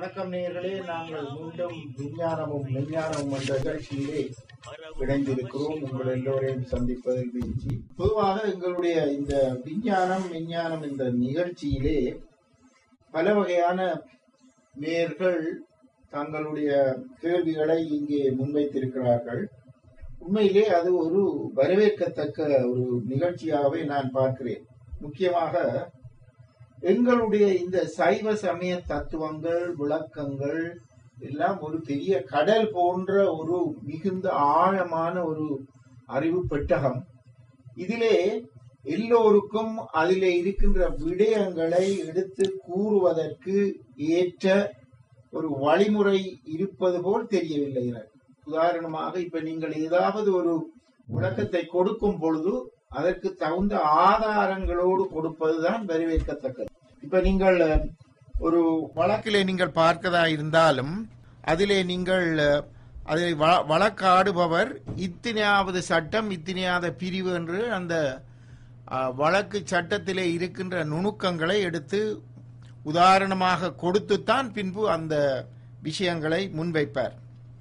வணக்கம் நேயர்களே நாங்கள் மீண்டும் விஞ்ஞானமும் விஞ்ஞானமும் என்ற நிகழ்ச்சியிலே இணைந்திருக்கிறோம் உங்கள் எல்லோரையும் சந்திப்பதில் மகிழ்ச்சி பொதுவாக எங்களுடைய இந்த விஞ்ஞானம் விஞ்ஞானம் என்ற நிகழ்ச்சியிலே பல வகையான நேயர்கள் தங்களுடைய கேள்விகளை இங்கே முன்வைத்திருக்கிறார்கள் உண்மையிலே அது ஒரு வரவேற்கத்தக்க ஒரு நிகழ்ச்சியாகவே நான் பார்க்கிறேன் முக்கியமாக எங்களுடைய இந்த சைவ சமய தத்துவங்கள் விளக்கங்கள் எல்லாம் ஒரு பெரிய கடல் போன்ற ஒரு மிகுந்த ஆழமான ஒரு அறிவு பெட்டகம் இதிலே எல்லோருக்கும் அதிலே இருக்கின்ற விடயங்களை எடுத்து கூறுவதற்கு ஏற்ற ஒரு வழிமுறை இருப்பது போல் தெரியவில்லை எனக்கு உதாரணமாக இப்ப நீங்கள் ஏதாவது ஒரு விளக்கத்தை கொடுக்கும் பொழுது அதற்கு தகுந்த ஆதாரங்களோடு கொடுப்பதுதான் வரவேற்கத்தக்கது இப்ப நீங்கள் ஒரு வழக்கிலே நீங்கள் பார்க்கதா இருந்தாலும் அதிலே நீங்கள் அதை வ- வழக்காடுபவர் இத்தனையாவது சட்டம் இத்தனையாவது பிரிவு என்று அந்த அ, வழக்கு சட்டத்திலே இருக்கின்ற நுணுக்கங்களை எடுத்து உதாரணமாக கொடுத்துத்தான் பின்பு அந்த விஷயங்களை முன்வைப்பார்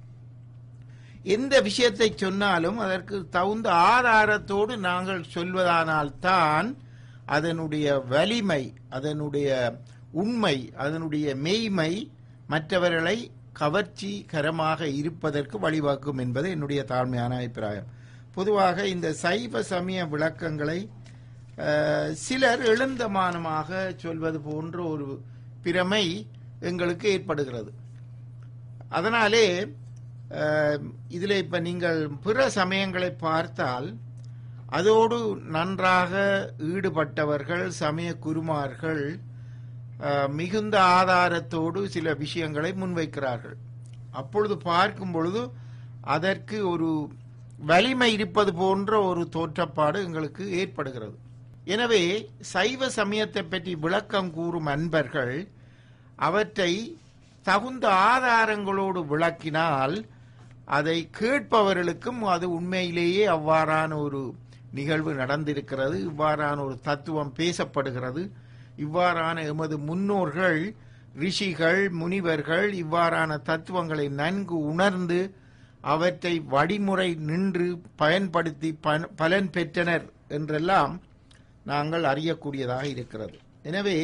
எந்த விஷயத்தை சொன்னாலும் அதற்கு தகுந்த ஆதாரத்தோடு நாங்கள் சொல்வதானால்தான் அதனுடைய வலிமை அதனுடைய உண்மை அதனுடைய மெய்மை மற்றவர்களை கவர்ச்சிகரமாக இருப்பதற்கு வழிவகுக்கும் என்பது என்னுடைய தாழ்மையான அபிப்பிராயம் பொதுவாக இந்த சைவ சமய விளக்கங்களை அஹ், சிலர் எழுந்தமானமாக சொல்வது போன்ற ஒரு பிரமை எங்களுக்கு ஏற்படுகிறது அதனாலே அஹ், இதில் இப்ப நீங்கள் பிற சமயங்களை பார்த்தால் அதோடு நன்றாக ஈடுபட்டவர்கள் சமய குருமார்கள் அஹ், மிகுந்த ஆதாரத்தோடு சில விஷயங்களை முன்வைக்கிறார்கள் அப்பொழுது பார்க்கும் பொழுது அதற்கு ஒரு வலிமை இருப்பது போன்ற ஒரு தோற்றப்பாடு எங்களுக்கு ஏற்படுகிறது எனவே சைவ சமயத்தை பற்றி விளக்கம் கூறும் அன்பர்கள் அவற்றை தகுந்த ஆதாரங்களோடு விளக்கினால் அதை கேட்பவர்களுக்கும் அது உண்மையிலேயே அவ்வாறான ஒரு நிகழ்வு நடந்திருக்கிறது இவ்வாறான ஒரு தத்துவம் பேசப்படுகிறது இவ்வாறான எமது முன்னோர்கள் ரிஷிகள் முனிவர்கள் இவ்வாறான தத்துவங்களை நன்கு உணர்ந்து அவற்றை வழிமுறை நின்று பயன்படுத்தி பன- பலன் பெற்றனர் என்றெல்லாம் நாங்கள் அறியக்கூடியதாக இருக்கிறது எனவே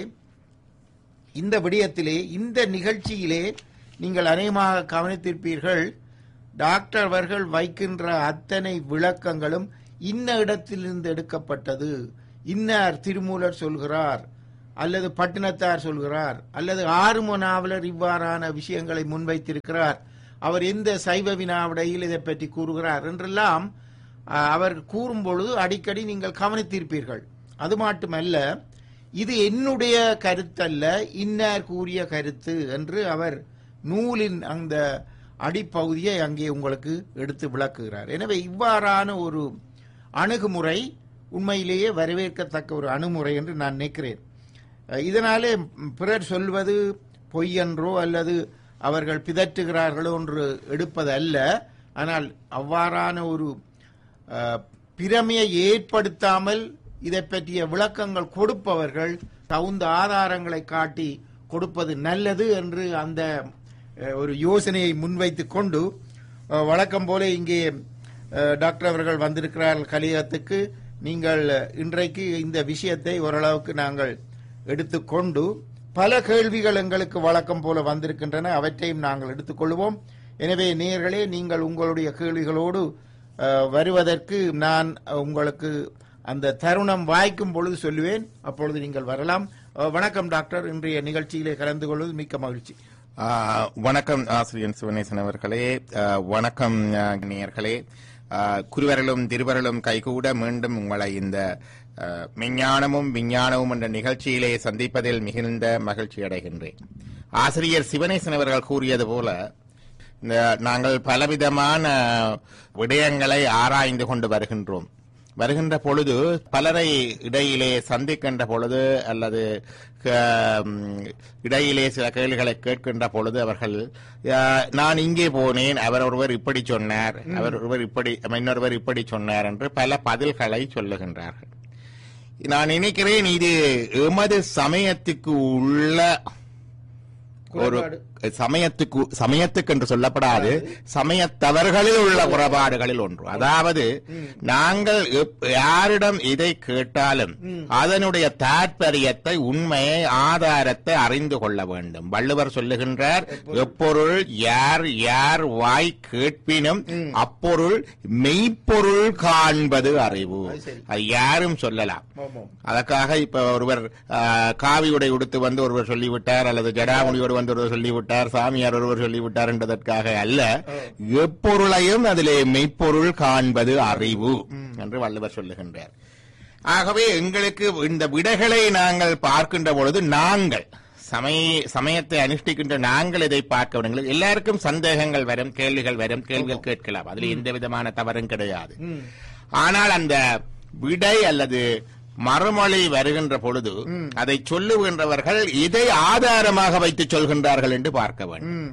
இந்த விடயத்திலே இந்த நிகழ்ச்சியிலே நீங்கள் அநேகமாக கவனித்திருப்பீர்கள் டாக்டர் அவர்கள் வைக்கின்ற அத்தனை விளக்கங்களும் இன்ன இடத்திலிருந்து எடுக்கப்பட்டது இன்னார் திருமூலர் சொல்கிறார் அல்லது பட்டினத்தார் சொல்கிறார் அல்லது ஆறும நாவலர் இவ்வாறான விஷயங்களை முன்வைத்திருக்கிறார் அவர் எந்த சைவ வினாவிடையில் இதை பற்றி கூறுகிறார் என்றெல்லாம் அஹ், அவர் கூறும் பொழுது அடிக்கடி நீங்கள் கவனித்திருப்பீர்கள் அது மட்டுமல்ல இது என்னுடைய கருத்தல்ல இன்னார் கூறிய கருத்து என்று அவர் நூலின் அந்த அடிப்பகுதியை அங்கே உங்களுக்கு எடுத்து விளக்குகிறார் எனவே இவ்வாறான ஒரு அணுகுமுறை உண்மையிலேயே வரவேற்கத்தக்க ஒரு அணுகுமுறை என்று நான் நினைக்கிறேன் அஹ் இதனாலே பிறர் சொல்வது பொய்யென்றோ அல்லது அவர்கள் பிதற்றுகிறார்களோ என்று எடுப்பது அல்ல ஆனால் அவ்வாறான ஒரு அஹ், பிரமையை ஏற்படுத்தாமல் இதை பற்றிய விளக்கங்கள் கொடுப்பவர்கள் தகுந்த ஆதாரங்களை காட்டி கொடுப்பது நல்லது என்று அந்த அஹ், ஒரு யோசனையை முன்வைத்துக் கொண்டு அஹ், வழக்கம் போல இங்கே அஹ், டாக்டர் அவர்கள் வந்திருக்கிறார்கள் கலியத்துக்கு நீங்கள் இன்றைக்கு இந்த விஷயத்தை ஓரளவுக்கு நாங்கள் எடுத்துக்கொண்டு பல கேள்விகள் எங்களுக்கு வழக்கம் போல வந்திருக்கின்றன அவற்றையும் நாங்கள் எடுத்துக்கொள்வோம் எனவே நேயர்களே நீங்கள் உங்களுடைய கேள்விகளோடு அஹ், வருவதற்கு நான் உங்களுக்கு அந்த தருணம் வாய்க்கும் பொழுது சொல்லுவேன் அப்பொழுது நீங்கள் வரலாம் அஹ், வணக்கம் டாக்டர் இன்றைய நிகழ்ச்சியிலே கலந்து கொள்வது மிக்க மகிழ்ச்சி ஆ, வணக்கம் ஆசிரியர் சிவனேசன் அவர்களே ஆ, வணக்கம் ஆ, நேயர்களே ஆ, குருவரலும் திருவரலும் கைகூட மீண்டும் உங்களை இந்த ஆ, மெஞ்ஞானமும் விஞ்ஞானமும் என்ற நிகழ்ச்சியிலே சந்திப்பதில் மிகுந்த மகிழ்ச்சி அடைகின்றேன் ஆசிரியர் சிவனேசன் அவர்கள் கூறியது போல இந்த நாங்கள் பலவிதமான விடயங்களை ஆராய்ந்து கொண்டு வருகின்றோம் வருகின்ற பொழுது பலரை இடையிலே சந்திக்கின்ற பொழுது அல்லது க- ம், இடையிலே சில கேள்விகளை கேட்கின்ற பொழுது அவர்கள் "ஆ, நான் இங்கே போனேன் அவர் ஒருவர் இப்படி சொன்னார் அவர் ஒருவர் இப்படி இன்னொருவர் இப்படி சொன்னார் என்று பல பதில்களை சொல்லுகின்றார்கள் நான் நினைக்கிறேன் இது எமது சமயத்துக்கு உள்ள ஒரு குறைபாடு. சமயத்துக்கு சமயத்துக்கு என்று சொல்லப்படாது சமயத்தவர்களில் உள்ள குறைபாடுகளில் ஒன்று அதாவது நாங்கள் எப்- யாரிடம் இதை கேட்டாலும் அதனுடைய தாற்பயத்தை உண்மையை ஆதாரத்தை அறிந்து கொள்ள வேண்டும் வள்ளுவர் சொல்லுகின்றார் எப்பொருள் யார் யார் வாய் கேட்பினும் அப்பொருள் மெய்ப்பொருள் காண்பது அறிவு அது சரி. அது யாரும் சொல்லலாம் ஆமாம். அதற்காக இப்ப ஒருவர் ஆ, காவி உடை உடுத்து வந்து ஒருவர் சொல்லிவிட்டார் அல்லது ஜடாமுடியோடு வந்து ஒருவர் சொல்லிவிட்டார் சாமியார் ஒருவர் சொல்லிவிட்டார் என்பதற்காக அல்ல எப்பொருளையும் அதிலே மெய்ப்பொருள் காண்பது அறிவு என்று வள்ளுவர் சொல்லுகின்றார் ஆகவே எங்களுக்கு இந்த விடைகளை நாங்கள் பார்க்கின்ற பொழுது நாங்கள் சமய சமயத்தை அனுஷ்டிக்கின்ற நாங்கள் இதை பார்க்க வேண்டும் எங்களுக்கு எல்லாருக்கும் சந்தேகங்கள் வரும் கேள்விகள் வரும் கேள்விகள் கேட்கலாம் அதுல எந்த விதமான தவறும் கிடையாது ம். ஆனால் அந்த விடை அல்லது மறுமொழி வருகின்ற பொழுது அதை சொல்லுகின்றவர்கள் இதை ஆதாரமாக வைத்து சொல்கின்றார்கள் என்று பார்க்க வேண்டும் ம்.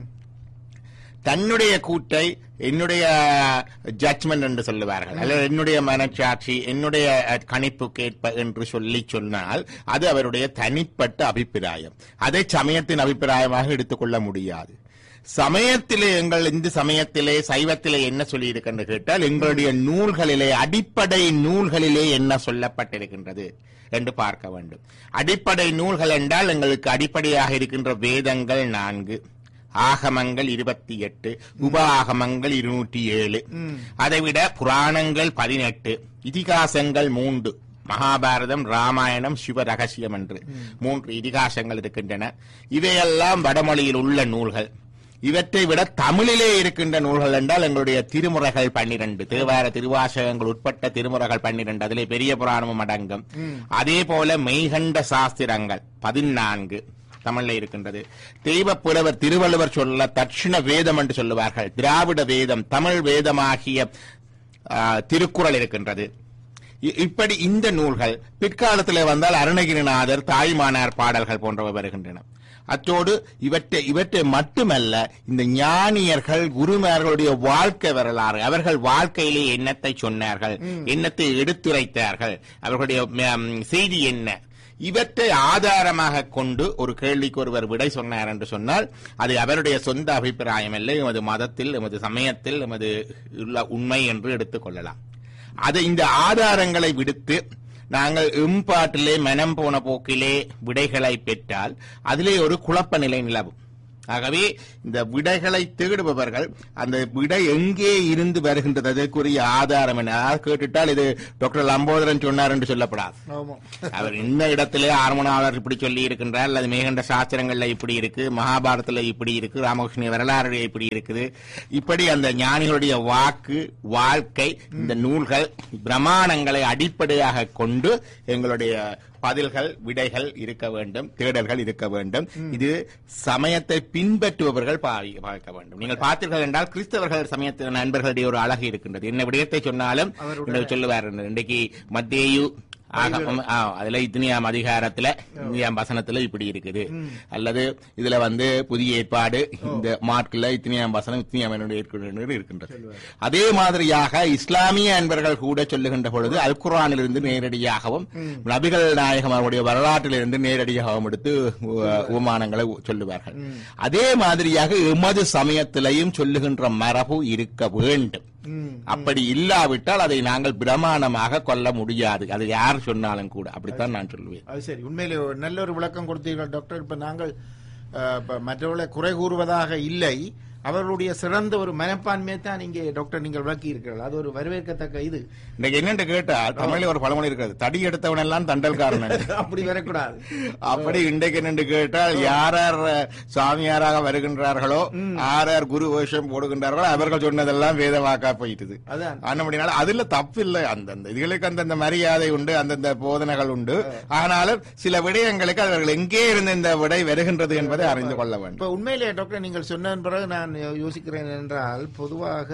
தன்னுடைய கூட்டை என்னுடைய ஜட்ஜ்மெண்ட் என்று சொல்லுவார்கள் அல்லது என்னுடைய மனச்சாட்சி என்னுடைய அஹ், கணிப்பு கேட்ப என்று சொல்லி சொன்னால் அது அவருடைய தனிப்பட்ட அபிப்பிராயம் அதை சமயத்தின் அபிப்பிராயமாக எடுத்துக்கொள்ள முடியாது சமயத்திலே எங்கள் இந்த சமயத்திலே சைவத்திலே என்ன சொல்லி என்று கேட்டால் எங்களுடைய நூல்களிலே அடிப்படை நூல்களிலே என்ன சொல்லப்பட்டிருக்கின்றது என்று பார்க்க வேண்டும் அடிப்படை நூல்கள் என்றால் எங்களுக்கு அடிப்படையாக இருக்கின்ற வேதங்கள் நான்கு ஆகமங்கள் இருபத்தி எட்டு உப ஆகமங்கள் இருநூற்றி ஏழு அதைவிட புராணங்கள் பதினெட்டு இதிகாசங்கள் மூன்று மகாபாரதம் ராமாயணம் சிவ ரகசியம் என்று மூன்று இதிகாசங்கள் இருக்கின்றன இவையெல்லாம் வடமொழியில் உள்ள நூல்கள் இவற்றை விட தமிழிலே இருக்கின்ற நூல்கள் என்றால் எங்களுடைய திருமுறைகள் பன்னிரண்டு தேவார திருவாசகங்கள் உட்பட்ட திருமுறைகள் பன்னிரண்டு அதிலே பெரிய புராணமும் அடங்கும் அதே போல மெய்கண்ட சாஸ்திரங்கள் பதினான்கு தமிழ்ல இருக்கின்றது தெய்வ புலவர் திருவள்ளுவர் சொல்ல தட்சிண வேதம் என்று சொல்லுவார்கள் திராவிட வேதம் தமிழ் வேதமாகிய ஆ, திருக்குறள் இருக்கின்றது இ- இப்படி இந்த நூல்கள் பிற்காலத்தில் வந்தால் அருணகிரிநாதர் தாய்மானார் பாடல்கள் போன்றவை வருகின்றன அத்தோடு இவற்றை இவற்றை மட்டுமல்ல இந்த ஞானியர்கள் குருமார்களுடைய வாழ்க்கை வரலாறு அவர்கள் வாழ்க்கையிலே என்னத்தை சொன்னார்கள் என்னத்தை எடுத்துரைத்தார்கள் அவர்களுடைய ம், செய்தி என்ன இவற்றை ஆதாரமாக கொண்டு ஒரு கேள்விக்கு ஒருவர் விடை சொன்னார் என்று சொன்னால் அது அவருடைய சொந்த அபிப்பிராயம் இல்லை எமது மதத்தில் எமது சமயத்தில் எமது உள்ள உண்மை என்று எடுத்துக்கொள்ளலாம் அதை இந்த ஆதாரங்களை விடுத்து நாங்கள் எம்பாட்டிலே மனம் போன போக்கிலே விடைகளை பெற்றால் அதிலே ஒரு குழப்ப நிலை நிலவும் ஆகவே இந்த விடைகளை தேடுபவர்கள் அந்த விடை எங்கே இருந்து வருகின்றது அதற்குரிய ஆதாரம் என்ன அதாவது கேட்டுட்டால் இது டாக்டர் லம்போதரன் சொன்னார் என்று சொல்லப்படாது ஆமாம். அவர் இந்த இடத்திலே ஆர்மனாளர் இப்படி சொல்லி இருக்கின்றார் அல்லது மேகண்ட சாஸ்திரங்கள்ல இப்படி இருக்கு மகாபாரதத்துல இப்படி இருக்கு ராமகிருஷ்ண வரலாறு இப்படி இருக்குது இப்படி அந்த ஞானிகளுடைய வாக்கு வாழ்க்கை இந்த நூல்கள் பிரமாணங்களை அடிப்படையாக கொண்டு எங்களுடைய பதில்கள் விடைகள் இருக்க வேண்டும் தேடல்கள் இருக்க வேண்டும் இது சமயத்தை பின்பற்றுபவர்கள் பாவி- பார்க்க வேண்டும் நீங்கள் பார்த்தீர்கள் என்றால் கிறிஸ்தவர்கள் சமயத்தின் நண்பர்களுடைய ஒரு அழகு இருக்கின்றது என்ன விடயத்தை சொன்னாலும் அவருடைய- இன்றைக்கு சொல்லுவார் இன்றைக்கு மத்தேயு ஆகமம், ஆ, அதுல இத்தனியாம் அதிகாரத்துல இந்தியாம் வசனத்துல இப்படி இருக்குது அல்லது இதுல வந்து புதிய ஏற்பாடு இந்த மார்க்ல இத்தனியாம் வசனம் இத்தனியாம் என்னுடைய ஏற்பாடு இருக்கின்றது அதே மாதிரியாக இஸ்லாமிய அன்பர்கள் கூட சொல்லுகின்ற பொழுது அல் குர்ஆனிலிருந்து நேரடியாகவும் நபிகள் நாயகம் அவருடைய வரலாற்றிலிருந்து நேரடியாகவும் எடுத்து உ- உபமானங்களை சொல்லுவார்கள் அதே மாதிரியாக எமது சமயத்திலையும் சொல்லுகின்ற மரபு இருக்க வேண்டும் ம். அப்படி இல்லாவிட்டால் அதை நாங்கள் பிரமாணமாக கொள்ள முடியாது அது யார் சொன்னாலும் கூட அப்படித்தான் நான் சொல்லுவேன் அது சரி உண்மையிலே ஒரு நல்ல ஒரு விளக்கம் கொடுத்தீர்கள் டாக்டர் இப்ப நாங்கள் அஹ், இப்ப மற்றவர்களை குறை கூறுவதாக இல்லை அவர்களுடைய சிறந்த ஒரு மனப்பான்மையை தான் இங்கே டாக்டர் நீங்கள் விளக்கி இருக்கிறீர்கள் அது ஒரு வரவேற்கத்தக்க இது இன்னைக்கு என்னன்னு கேட்டா தமிழ்ல ஒரு பழமொழி இருக்கிறது தடி எடுத்தவன் எல்லாம் தண்டல்காரன் அப்படி வரக்கூடாது அப்படி இன்றைக்கு என்னன்னு கேட்டால் யார் யார் சாமியாராக வருகின்றார்களோ யார் யார் குரு வேஷம் போடுகின்றார்களோ அவர்கள் சொன்னதெல்லாம் வேதவாக்கா போயிட்டுது அதான் அப்படினால அதுல தப்பு இல்லை அந்தந்த இதுகளுக்கு அந்தந்த மரியாதை உண்டு அந்தந்த போதனைகள் உண்டு ஆனாலும் சில விடயங்களுக்கு அவர்கள் எங்கே இருந்து இந்த விடை வருகின்றது என்பதை அறிந்து கொள்ள வேண்டும் இப்ப உண்மையிலே டாக்டர் நீங்கள் சொன்ன பிறகு நான் யோ- யோசிக்கிறேன் என்றால் பொதுவாக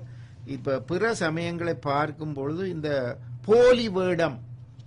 இப்ப பிற சமயங்களை பார்க்கும் பொழுது இந்த போலி வேடம்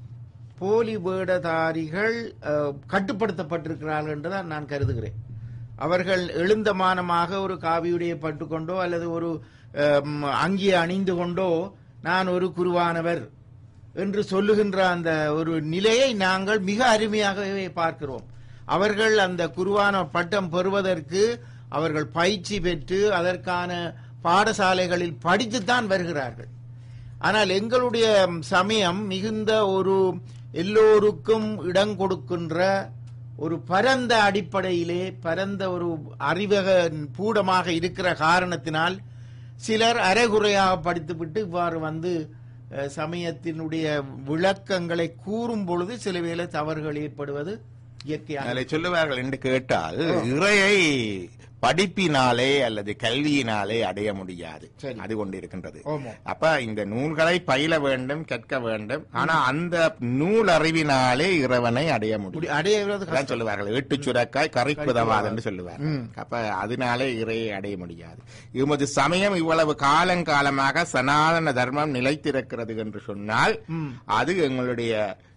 போலி வேடதாரிகள் அஹ், கட்டுப்படுத்தப்பட்டிருக்கிறார்கள் என்றுதான் நான் கருதுகிறேன் அவர்கள் எழுந்தமானமாக ஒரு காவியுடைய பட்டுக்கொண்டோ அல்லது ஒரு அம், அங்கியை அணிந்து கொண்டோ நான் ஒரு குருவானவர் என்று சொல்லுகின்ற அந்த ஒரு நிலையை நாங்கள் மிக அருமையாகவே பார்க்கிறோம் அவர்கள் அந்த குருவான பட்டம் பெறுவதற்கு அவர்கள் பயிற்சி பெற்று அதற்கான பாடசாலைகளில் படித்துத்தான் வருகிறார்கள் ஆனால் எங்களுடைய சமயம் மிகுந்த ஒரு எல்லோருக்கும் இடம் கொடுக்கின்ற ஒரு பரந்த அடிப்படையிலே பரந்த ஒரு அறிவக பூடமாக இருக்கிற காரணத்தினால் சிலர் அரைகுறையாக படித்துவிட்டு இவ்வாறு வந்து அஹ், சமயத்தினுடைய விளக்கங்களை கூறும் பொழுது சில வேளை தவறுகள் ஏற்படுவது இயற்கையான அதில் சொல்லுவார்கள் என்று கேட்டால் இறையை படிப்பினாலே அல்லது கல்வியினாலே அடைய முடியாது சரி. அது கொண்டு இருக்கின்றது ஆமா. அப்ப இந்த நூல்களை பயில வேண்டும் கற்க வேண்டும் ஆனா அந்த நூல் அறிவினாலே இறைவனை அடைய முடியும் முடி- அடைவது அதான் கஷ்டம். சொல்லுவார்கள் எட்டு சுரக்காய் கறிப்புதவாது என்று சொல்லுவார் ம். அப்ப அதனாலே இறையை அடைய முடியாது எமது சமயம் இவ்வளவு காலங்காலமாக சனாதன தர்மம் நிலைத்திருக்கிறது என்று சொன்னால் ம். அது எங்களுடைய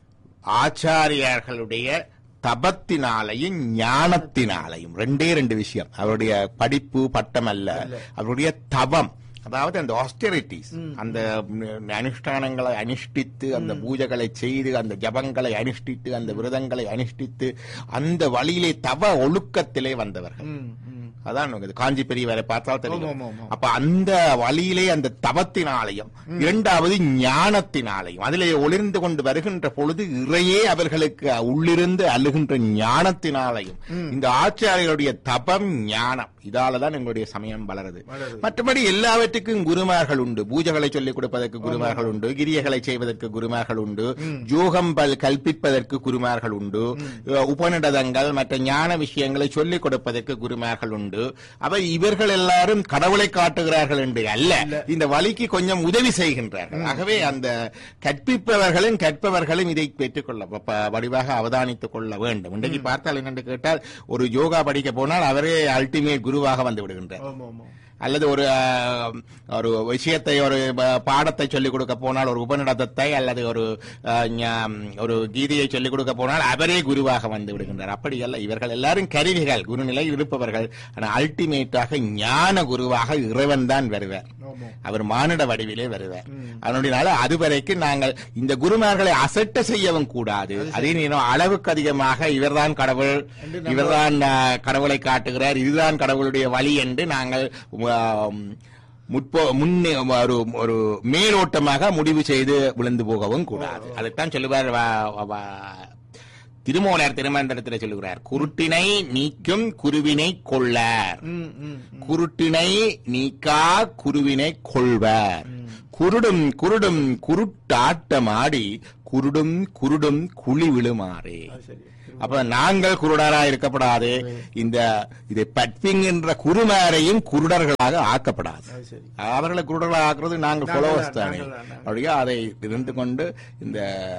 ஆச்சாரியார்களுடைய தபத்தினாலையும் ஞானத்தினாலையும் ரெண்டே ரெண்டு விஷயம் அவருடைய படிப்பு பட்டம் அல்ல அவருடைய தபம் அதாவது அந்த ஆஸ்டெரிட்டிஸ் அந்த அனுஷ்டானங்களை அனுஷ்டித்து அந்த பூஜைகளை செய்து அந்த ஜபங்களை அனுஷ்டித்து அந்த விரதங்களை அனுஷ்டித்து அந்த வழியிலே தவ ஒழுக்கத்திலே வந்தவர்கள் ம், ம். அதான் உங்களுக்கு காஞ்சி பெரியவரை பார்த்தால் தெரியும் ஆமா, ஆமா, ஆமா. அப்ப அந்த வழியிலே அந்த தவத்தினாலையும் இரண்டாவது ஞானத்தினாலையும் அதிலே ஒளிர்ந்து கொண்டு வருகின்ற பொழுது இறையே அவர்களுக்கு உள்ளிருந்து அழுகின்ற ஞானத்தினாலையும் இந்த ஆச்சாரியர்களுடைய தபம் ஞானம் இதாலதான் எங்களுடைய சமயம் வளருது வளருது. மற்றபடி எல்லாவற்றுக்கும் குருமார்கள் உண்டு பூஜைகளை சொல்லிக் கொடுப்பதற்கு குருமார்கள் உண்டு கிரியைகளை செய்வதற்கு குருமார்கள் உண்டு யோகம் பல் கல்பிப்பதற்கு குருமார்கள் உண்டு அஹ், உபநிடதங்கள் மற்ற ஞான விஷயங்களை சொல்லிக் கொடுப்பதற்கு குருமார்கள் உண்டு அவை இவர்கள் எல்லாரும் கடவுளை காட்டுகிறார்கள் என்று அல்ல இந்த வழிக்கு கொஞ்சம் உதவி செய்கின்றார்கள் ஆகவே அந்த கற்பிப்பவர்களும் கற்பவர்களும் இதை பெற்றுக்கொள்ள ப- வடிவாக அவதானித்துக் கொள்ள வேண்டும் இன்றைக்கு பார்த்தால் என்னென்று கேட்டால் ஒரு யோகா படிக்க போனால் அவரே அல்டிமேட் குருவாக வந்து விடுகின்றார் ஆமா, ஆமா. அல்லது ஒரு அஹ், ஒரு விஷயத்தை ஒரு ப- பாடத்தை சொல்லிக் கொடுக்க போனால் ஒரு உபநிடதத்தை அல்லது ஒரு அஹ், ஞா- ஒரு கீதையை சொல்லிக் கொடுக்க போனால் அவரே குருவாக வந்து விடுகின்றார் அப்படி அல்ல இவர்கள் எல்லாரும் கருவிகள் குருநிலையில் இருப்பவர்கள் ஆனால் அல்டிமேட்டாக ஞான குருவாக இறைவன் தான் வருவார் ஆமா. அவர் மானிட வடிவிலே வருவார் அதனுடைய அதுவரைக்கும் நாங்கள் இந்த குருமார்களை அசட்ட செய்யவும் கூடாது அதே நேரம் அளவுக்கு அதிகமாக இவர்தான் கடவுள் இவர்தான் அஹ், கடவுளை காட்டுகிறார் இதுதான் கடவுளுடைய வழி என்று நாங்கள் ஆம், முற்போ முன்னே ஒரு ஒரு மேலோட்டமாக முடிவு செய்து விழுந்து போகவும் கூடாது அதைத்தான் சொல்லுவார் வ- வ- திருமூலர் திருமந்திரத்தில் சொல்லுகிறார் குருட்டினை நீக்கும் குருவினை கொள்ளார் ம், ம், ம். குருட்டினை நீக்கா குருவினை கொள்வர் குருடும் குருடும் குருட்டாட்டமாடி குருடும் குருடும் குழி விழுமாறே அது சரி. அப்ப நாங்கள் குருடரா இருக்கப்படாது இந்த இதை பட்பிங்கின்ற குருமாரையும் குருடர்களாக ஆக்கப்படாது அது சரி. அவர்களை குருடர்களாக ஆக்குறது நாங்கள் நாங்கள் followers தான், தானே நாங்கள் தான், நாங்கள். அப்படியே அதை இருந்து கொண்டு இந்த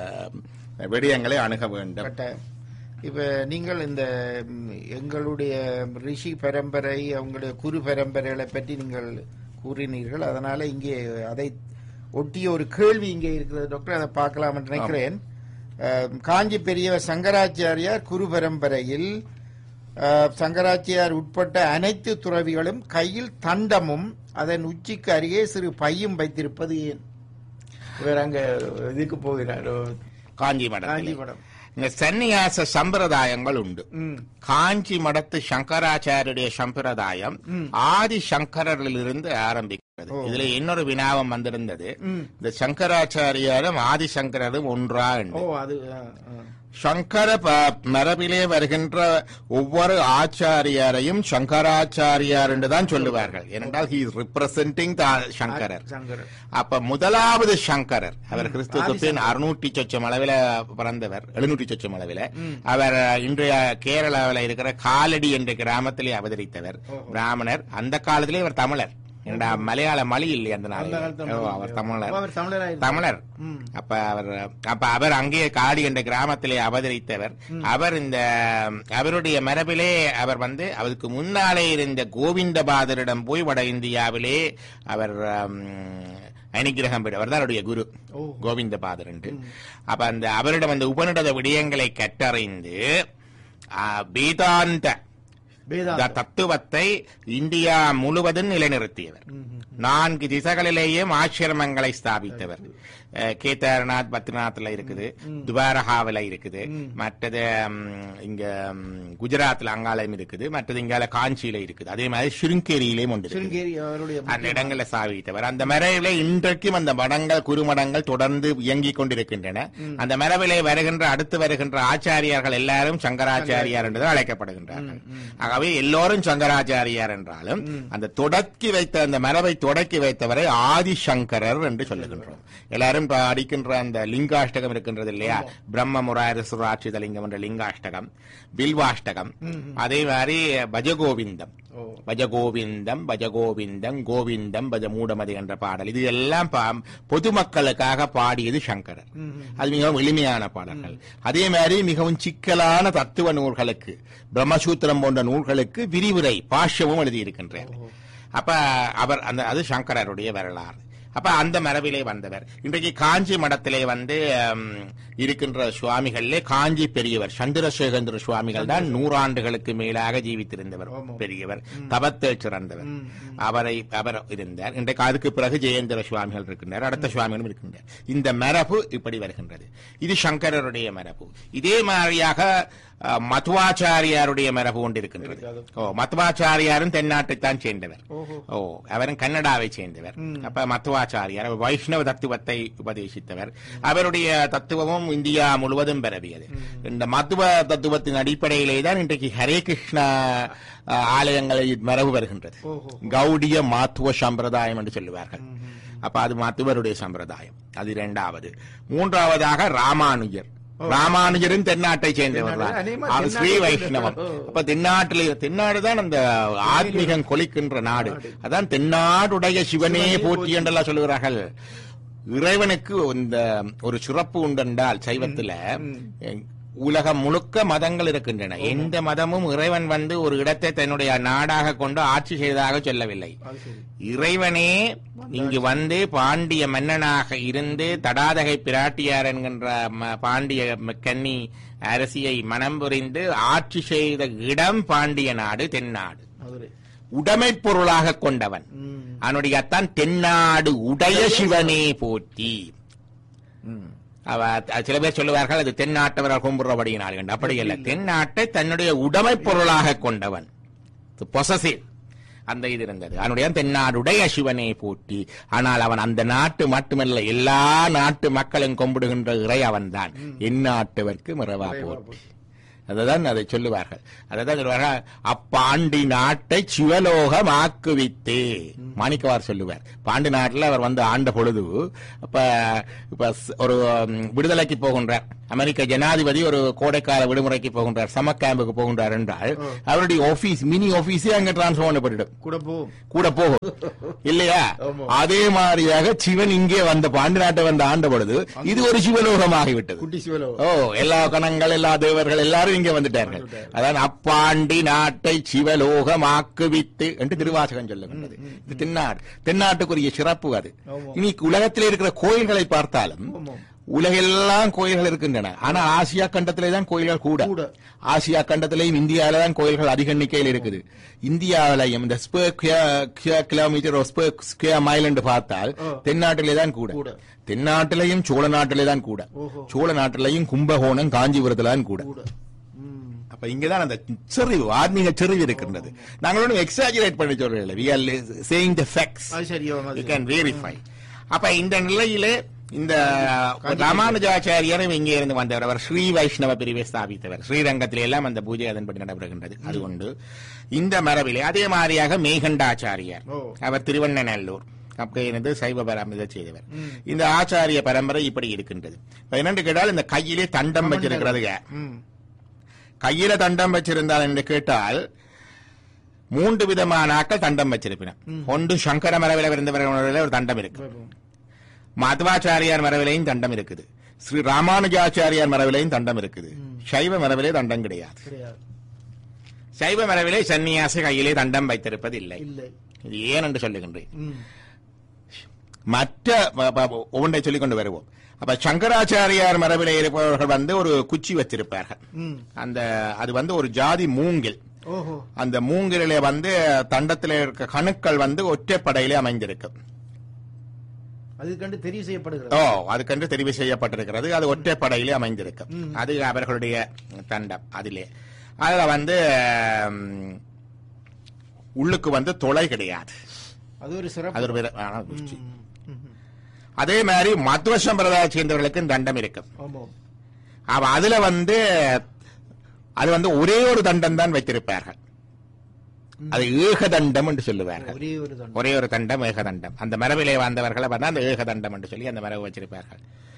விடயங்களை அணுக வேண்டும் கட்டாயம். இப்ப நீங்கள் இந்த ம், எங்களுடைய ரிஷி பரம்பரை அவங்களுடைய குரு பரம்பரைகளை பற்றி நீங்கள் கூறினீர்கள் அதனால இங்கே அதை ஒட்டிய ஒரு கேள்வி இங்கே இருக்கிறது டாக்டர் அதை பார்க்கலாம் என்று நினைக்கிறேன் அஹ், காஞ்சி பெரியவர் சங்கராச்சாரியார் குரு பரம்பரையில் அஹ், சங்கராச்சாரியார் உட்பட்ட அனைத்து துறவிகளும் கையில் தண்டமும் அதன் உச்சிக்கு அருகே சிறு பையும் வைத்திருப்பது ஏன் இவர் அங்க இதுக்கு போகிறாரோ காஞ்சி மடம் காஞ்சி மடம் இந்த சந்நியாச சம்பிரதாயங்கள் உண்டு ம் காஞ்சி மடத்து சங்கராச்சாரியுடைய சம்பிரதாயம் ஆதி சங்கரரிலிருந்து ஆரம்பிக்கிறது இதுல இன்னொரு வினாவம் வந்திருந்தது ம். இந்த சங்கராச்சாரியாரும் ஆதிசங்கரரும் ஒன்றா ஓ என்று அது ஆ, ஆ. சங்கர ப- மரபிலே வருகின்ற ஒவ்வொரு ஆச்சாரியாரையும் சங்கராச்சாரியார் என்று தான் சொல்லுவார்கள் ஏனென்றால் ஹி இஸ் ரிப்ரசென்டிங் த சங்கரர் சங்கரர் அப்ப முதலாவது சங்கரர் அவர் கிறிஸ்துவுக்கு பின் அறுநூற்றி சொச்சம் அளவில பிறந்தவர் எழுநூற்றி சொச்சம் அளவில அவர் இன்றைய கேரளாவில் இருக்கிற காலடி என்ற கிராமத்திலே அவதரித்தவர் பிராமணர் அந்த காலத்திலே அவர் தமிழர் என்னடா மலையாள மொழி இல்லை அந்த அந்த நாளில் காலத்துல ஓ, மொழி அவர் இல்லை. தமிழர் அப்ப அவர் தமிழராயிருந்தார். தமிழர் ம். அப்ப அவர் அப்ப அவர் அங்கே காடி என்ற கிராமத்திலே அவதரித்தவர் அவர் இந்த அவருடைய மரபிலே அவர் வந்து அவருக்கு முன்னாலே இருந்த கோவிந்தபாதரிடம் போய் வட இந்தியாவிலே அவர் ஆம், அனுகிரகம் பெற்ற அவர் தான் அவருடைய குரு ஓ. கோவிந்தபாதர் என்று அப்ப அந்த அவரிடம் அந்த உபநிடத விடயங்களை கற்றறிந்து ஆ, வேதாந்த வேதாந்தம். த- தத்துவத்தை இந்தியா முழுவதும் நிலைநிறுத்தியவர் ம், ம். நான்கு திசைகளிலேயும் ஆசிரமங்களை ஸ்தாபித்தவர் அஹ், கேதார்நாத் பத்ரிநாத்ல இருக்குது துபாரகாவில இருக்குது மற்றது ம், இங்க ம், குஜராத்ல அங்காலயம் இருக்குது மற்றது இங்கால காஞ்சியில இருக்குது அதே மாதிரி ஸ்ருங்கேரியிலேயும் ஒன்று இருக்குது சிருங்கேரி அவருடைய அந்த இடங்களை சாவித்தவர் அந்த மரபிலே இன்றைக்கும் அந்த மடங்கள் குருமடங்கள் தொடர்ந்து இயங்கிக் கொண்டிருக்கின்றன அந்த மரபிலே வருகின்ற அடுத்து வருகின்ற ஆச்சாரியார்கள் எல்லாரும் சங்கராச்சாரியார் என்று அழைக்கப்படுகின்றார்கள் ஆகவே எல்லோரும் சங்கராச்சாரியார் என்றாலும் அந்த தொடக்கி வைத்த அந்த மரபை தொடக்கி வைத்தவரை ஆதிசங்கரர் என்று சொல்லுகின்றோம் எல்லாரும் இப்ப அடிக்கின்ற அந்த லிங்காஷ்டகம் இருக்கின்றது இல்லையா பிரம்ம முராரி சுராட்சித லிங்கம் என்ற லிங்காஷ்டகம் பில்வாஷ்டகம் அதே மாதிரி பஜகோவிந்தம் ஓ பஜகோவிந்தம் பஜகோவிந்தம் கோவிந்தம் பஜ மூடமதி என்ற பாடல் இது எல்லாம் பா- பொதுமக்களுக்காக பாடியது சங்கரர் அது மிகவும் எளிமையான பாடல்கள் அதே மாதிரி மிகவும் சிக்கலான தத்துவ நூல்களுக்கு பிரம்மசூத்திரம் போன்ற நூல்களுக்கு விரிவுரை பாஷ்யமும் எழுதியிருக்கின்றார் அப்ப அவர் அந்த அது சங்கரருடைய வரலாறு அப்ப அந்த மரபிலே வந்தவர் இன்றைக்கு காஞ்சி மடத்திலே வந்து ம், இருக்கின்ற சுவாமிகளிலே காஞ்சி பெரியவர் சந்திரசேகந்திர சுவாமிகள் தான் நூறாண்டுகளுக்கு மேலாக ஜீவித்திருந்தவர் பெரியவர் தபத்தில் சிறந்தவர் அவரை அவர் இருந்தார் இன்றைக்கு அதுக்கு பிறகு ஜெயேந்திர சுவாமிகள் இருக்கின்றார் அடுத்த சுவாமிகளும் இருக்கின்றார் இந்த மரபு இப்படி வருகின்றது இது சங்கரருடைய மரபு இதே மாதிரியாக அஹ், மத்வாச்சாரியாருடைய மரபு ஒன்று இருக்கின்றது ஓ மத்வாச்சாரியாரும் தென்னாட்டைத்தான் சேர்ந்தவர் ஓஹோ. ஓ அவரும் கன்னடாவை சேர்ந்தவர் அப்ப மத்துவாச்சாரியார் அவர் வைஷ்ணவ தத்துவத்தை உபதேசித்தவர் அவருடைய தத்துவமும் இந்தியா முழுவதும் பரவியது இந்த மத்துவ தத்துவத்தின் அடிப்படையிலே தான் இன்றைக்கு ஹரே கிருஷ்ணா அஹ், ஆலயங்களில் மரபு வருகின்றது ஓஹோ. கௌடிய மாத்துவ சம்பிரதாயம் என்று சொல்லுவார்கள் அப்ப அது மத்துவருடைய சம்பிரதாயம் அது இரண்டாவது மூன்றாவதாக ராமானுஜர் ராமானுஜரும் தென்னாட்டை சேர்ந்தவர் தான். அநேகமா அவர் ஸ்ரீ தென்னாட்டை வைஷ்ணவம் சேர்ந்தவர். அப்ப தென்னாட்டில் தென்னாடு தான் அந்த ஆத்மீகம் கொலிக்கின்ற நாடு அதான் தென்னாடுடைய சிவனே போற்றி என்றெல்லாம் சொல்லுகிறார்கள் இறைவனுக்கு இந்த ஒரு சிறப்பு உண்டென்றால் சைவத்துல உலகம் முழுக்க மதங்கள் இருக்கின்றன எந்த மதமும் இறைவன் வந்து ஒரு இடத்தை தன்னுடைய நாடாக கொண்டு ஆட்சி செய்ததாக சொல்லவில்லை அது சரி இறைவனே இங்கு வந்து பாண்டிய மன்னனாக இருந்து தடாதகை பிராட்டியார் என்கின்ற ம- பாண்டிய ம- கன்னி அரசியை மனம் புரிந்து ஆட்சி செய்த இடம் பாண்டிய நாடு தென்னாடு மதுரை உடைமைப் பொருளாக கொண்டவன் ம் அவனுடைய அத்தான் தென்னாடு உடைய சிவனே போற்றி ம் அவ அது சில பேர் சொல்லுவார்கள் அது தென்னாட்டவர்கள் கும்பிடுறபடியினால் என்று அப்படி இல்லை தென்னாட்டை தன்னுடைய உடைமைப் பொருளாக கொண்டவன் பொசசிவ் அந்த இது இருந்தது அவனுடைய தென்னாடுடைய சிவனை போற்றி ஆனால் அவன் அந்த நாட்டு மட்டுமல்ல எல்லா நாட்டு மக்களும் கும்பிடுகின்ற இறை அவன்தான் எந்நாட்டவர்க்கு மறவா போற்றி அதுதான் அதை சொல்லுவார்கள் அதான் சொல்லுவார்கள் அப்பாண்டி நாட்டை சிவலோகமாக்குவித்து மாணிக்கவார் சொல்லுவார் பாண்டி நாட்டில் அவர் வந்து ஆண்ட பொழுது அப்ப இப்ப ஸ்- ஒரு ம், விடுதலைக்கு போகின்றார் அமெரிக்க ஜனாதிபதி ஒரு கோடைக்கால விடுமுறைக்கு போகின்றார் சம கேம்புக்கு போகின்றார் என்றால் அவருடைய ஆபீஸ் மினி ஆபீஸே அங்க டிரான்ஸ்பர் பண்ணப்படும் கூட போகும் கூட போகும் இல்லையா ஆமா. அதே மாதிரியாக சிவன் இங்கே வந்த பாண்டி நாட்டை வந்து ஆண்ட பொழுது இது ஒரு சிவலோகமாகிவிட்டது குட்டி சிவலோ ஓ எல்லா கணங்கள் எல்லா தேவர்கள் எல்லாரும் இங்கே வந்துட்டார்கள் அதான் அப்பாண்டி நாட்டை சிவலோகமாக்குவித்து என்று திருவாசகம் சொல்லுகின்றது இது தென்னாடு தென்னாட்டுக்குரிய சிறப்பு அது ஆமா. இனி உலகத்தில் இருக்கிற கோயில்களை பார்த்தாலும் ஆமாம். உலகெல்லாம் கோயில்கள் இருக்கின்றன ஆனா ஆசியா கண்டத்திலே தான் கோயில்கள் கூட கூட. ஆசியா கண்டத்திலேயும் இந்தியாவில தான் கோயில்கள் அதிக எண்ணிக்கையில் இருக்குது இந்தியாவிலையும் இந்த ஸ்கொயர் கிலோமீட்டர் ஸ்கொயர் மைல் என்று பார்த்தால் ஆ. தென்னாட்டிலே தான் கூட கூட. தென்னாட்டிலையும் சோழ நாட்டிலே தான் கூட ஓஹோ. சோழ நாட்டிலையும் கும்பகோணம் காஞ்சிபுரத்துல தான் கூட கூட ம் அப்ப இங்கதான் அந்த செறிவு ஆன்மீக செறிவு இருக்கின்றது நாங்களும் எக்ஸாஜரேட் பண்ணி சொல்றோம் we are saying the facts அது சரியோ அது you can verify அப்ப இந்த நிலையிலே இந்த ராமானுஜாச்சாரியரும் இங்கே இருந்து வந்தவர் அவர் ஸ்ரீ வைஷ்ணவ பிரிவை ஸ்தாபித்தவர் ஸ்ரீரங்கத்திலே எல்லாம் அந்த பூஜை அதன்படி நடைபெறுகின்றது அது உண்டு இந்த மரபிலே அதே மாதிரியாக மேகண்டாச்சாரியார் ஓ. அவர் திருவண்ணநல்லூர் அப்படி இருந்து சைவ பரம்பரை செய்தவர் இந்த ஆச்சாரிய பரம்பரை இப்படி இருக்கின்றது இப்ப என்னன்னு கேட்டால் இந்த கையிலே தண்டம் வச்சிருக்கிறதுங்க ம் கையில தண்டம் வச்சிருந்தால் என்று கேட்டால் மூன்று விதமான ஆக்கள் தண்டம் வச்சிருப்பின ஒன்று சங்கர மரபில இருந்தவர்கள் ஒரு தண்டம் இருக்கு மாதவாச்சாரியார் மரபிலையும் தண்டம் இருக்குது ஸ்ரீ ராமானுஜாச்சாரியார் மரபிலையும் தண்டம் இருக்குது சைவ மரபிலே தண்டம் கிடையாது கிடையாது சைவ மரபிலே சன்னியாசி கையிலே தண்டம் வைத்திருப்பது இல்லை இல்லை இது ஏன் என்று சொல்லுகின்றேன் ம் மற்ற ப- ப- ஒன்றை சொல்லிக் கொண்டு வருவோம் அப்ப சங்கராச்சாரியார் மரபிலே இருப்பவர்கள் வந்து ஒரு குச்சி வச்சிருப்பார்கள் ம் அந்த அது வந்து ஒரு ஜாதி மூங்கில் ஓஹோ அந்த மூங்கிலே வந்து தண்டத்திலே இருக்க கணுக்கள் வந்து ஒற்றைப்படையிலே அமைந்திருக்கும் அது கண்டு தெரிவு செய்யப்படுகிறது ஓ அதுக்கென்று தெரிவு செய்யப்பட்டிருக்கிறது அது ஒற்றைப்படையிலே அமைந்திருக்கும் அது அவர்களுடைய தண்டம் அதிலே அதுல வந்து ம், உள்ளுக்கு வந்து தொலை கிடையாது அது ஒரு சிறப்பு அது ஒரு விதமான குச்சி. ம், ம், ம். அதே மாதிரி மத்துவ சம்பிரதாய சேர்ந்தவர்களுக்கும் தண்டம் இருக்கும் ஆமாம் அவ அதுல வந்து அது வந்து ஒரே ஒரு தண்டம் தான் வைத்திருப்பார்கள் அது ஏகதண்டம் என்று சொல்லுவார்கள் ஒரே ஒரு தண்டம் ஒரே ஒரு தண்டம் ஏகதண்டம் அந்த மரபிலே வந்தவர்களை பார்த்தா அந்த ஏகதண்டம் என்று சொல்லி அந்த மரபு வச்சிருப்பார்கள்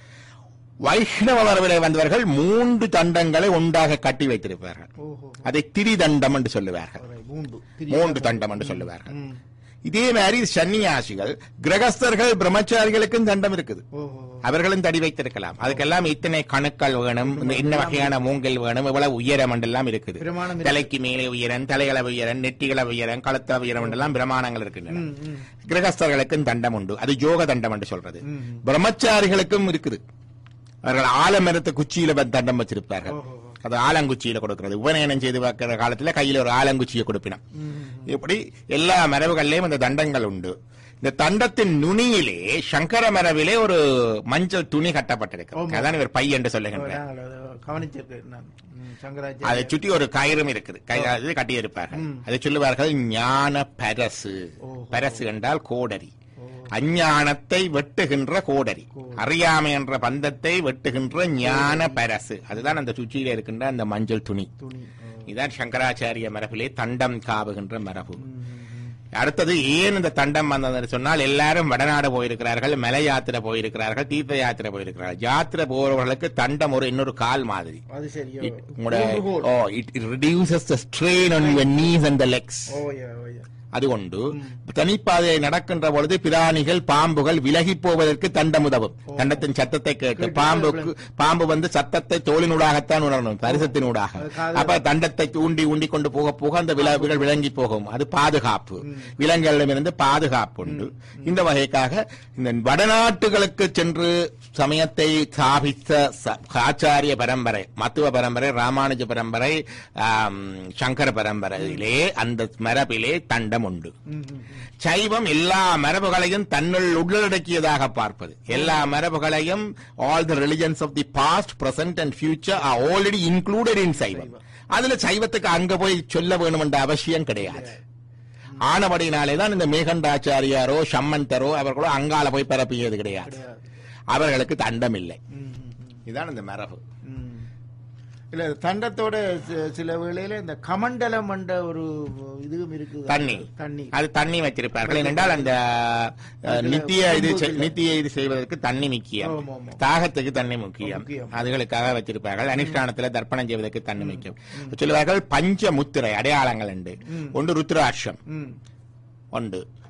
வைஷ்ணவ மரபிலே வந்தவர்கள் மூன்று தண்டங்களை ஒன்றாக கட்டி வைத்திருப்பார்கள் ஓஹோ அதை திரிதண்டம் என்று சொல்லுவார்கள் Alright, மூன்று மூன்று தண்டம் என்று சொல்லுவார்கள் ம். இதே மாதிரி சன்னியாசிகள் கிரகஸ்தர்கள் பிரம்மச்சாரிகளுக்கும் தண்டம் இருக்குது ஓஹோ அவர்களும் தடி வைத்திருக்கலாம் அதுக்கெல்லாம் இத்தனை கணுக்கள் வேணும் இந்த இன்ன வகையான மூங்கல் வேணும் இவ்வளவு உயரம் எல்லாம் இருக்குது பிரமாணம் இருக்கு. தலைக்கு மேலே உயரம் தலைகள உயரம் நெட்டிகள உயரம் கழுத்த உயரம் எல்லாம் பிரமாணங்கள் இருக்கின்றன ம், ம். கிரகஸ்தர்களுக்கும் தண்டம் உண்டு அது யோக தண்டம் என்று சொல்றது ம். பிரம்மச்சாரிகளுக்கும் இருக்குது அவர்கள் ஆலமரத்து குச்சியில வந்து தண்டம் வச்சிருப்பார்கள் ஓஹோ. அது ஆலங்குச்சியில கொடுக்கிறது உபநயனம் செய்து பார்க்கிற காலத்துல கையில ஒரு ஆலங்குச்சியை கொடுப்பினம் ம். இப்படி எல்லா மரபுகள்லயும் இந்த தண்டங்கள் உண்டு இந்த தண்டத்தின் நுனியிலே சங்கர மரபிலே ஒரு மஞ்சள் துணி கட்டப்பட்டிருக்கு ஆமா. அதான் இவர் பை என்று சொல்லுகின்றார் நாங்கள் அதை கவனிச்சிருக்கேன் நான் ம், சங்கராச்சாரிய அதை சுற்றி ஒரு கயிறும் இருக்குது கை அது கட்டியிருப்பார்கள் அதை சொல்லுவார்கள் ஞான பரசு ஓஹோ. பரசு என்றால் கோடரி அஞ்ஞானத்தை வெட்டுகின்ற கோடரி அறியாமை என்ற பந்தத்தை வெட்டுகின்ற ஞான பரசு அதுதான் அந்த சுச்சியில இருக்கின்ற அந்த மஞ்சள் துணி துணி ஓ. இதான் சங்கராச்சாரிய மரபிலே தண்டம் காவுகின்ற மரபு ம், ம். அடுத்தது ஏன் இந்த தண்டம் வந்ததுன்னு சொன்னால் எல்லாரும் வடநாடு போயிருக்கிறார்கள் மலை யாத்திரை போயிருக்கிறார்கள் தீர்த்த யாத்திரை போயிருக்கிறார்கள் யாத்திரை போறவர்களுக்கு தண்டம் ஒரு இன்னொரு கால் மாதிரி அது சரியோ It- உங்களோட ஊன்றுகோல். Oh it reduces the strain on your knees and the legs ஓயா ஓயா அது கொண்டு தனிப்பாதையை நடக்கின்ற பொழுது பிராணிகள் பாம்புகள் விலகி போவதற்கு தண்டம் உதவும் தண்டத்தின் சத்தத்தை கேட்டு பாம்புக்கு பாம்பு வந்து சத்தத்தை தோலினூடாகத்தான் உணரணும் பரிசத்தினூடாக அது காதுல- அப்ப தண்டத்தை தூண்டி ஊண்டி கொண்டு போக போக அந்த விலங்குகள் விளங்கி போகும் அது பாதுகாப்பு விலங்குகளிடமிருந்து பாதுகாப்பு உண்டு இந்த வகைக்காக இந்த வடநாட்டுகளுக்கு சென்று சமயத்தை ஸ்தாபித்த ச- ஆச்சாரிய பரம்பரை மத்துவ பரம்பரை ராமானுஜ பரம்பரை ஆம், சங்கர பரம்பரையிலே அந்த மரபிலே தண்டம் உண்டு ம், ம், ம். சைவம் எல்லா மரபுகளையும் தன்னுள் உள்ளடக்கியதாக பார்ப்பது எல்லா மரபுகளையும் all the religions of the past present and future are already included in Saivam அதுல சைவத்துக்கு அங்க போய் சொல்ல வேணும் என்ற அவசியம் கிடையாது ஆனபடினாலே தான் இந்த மேகண்டாச்சாரியாரோ சம்மந்தரோ அவர்களோ அங்கால போய் பரப்பியது கிடையாது கிடையாது. அவர்களுக்கு தண்டம் இல்லை ம், ம், ம். இதான் இந்த மரபு ம். இல்ல தண்டத்தோட சி- சில வேளையில இந்த கமண்டலம் என்ற ஒரு இதுவும் இருக்குது தண்ணி தண்ணி அது தண்ணி வச்சிருப்பார்கள் ஏனென்றால் அந்த அஹ், நித்திய இது செ- நித்திய இது செய்வதற்கு தண்ணி முக்கியம் ஆமா, ஆமா. தாகத்துக்கு தண்ணி முக்கியம் முக்கியம். அதுகளுக்காக வச்சிருப்பார்கள் அனுஷ்டானத்துல தர்ப்பணம் செய்வதற்கு தண்ணி முக்கியம் சொல்லுவார்கள் பஞ்ச முத்திரை அடையாளங்கள் உண்டு ஒன்று ருத்ராட்சம் ம் உண்டு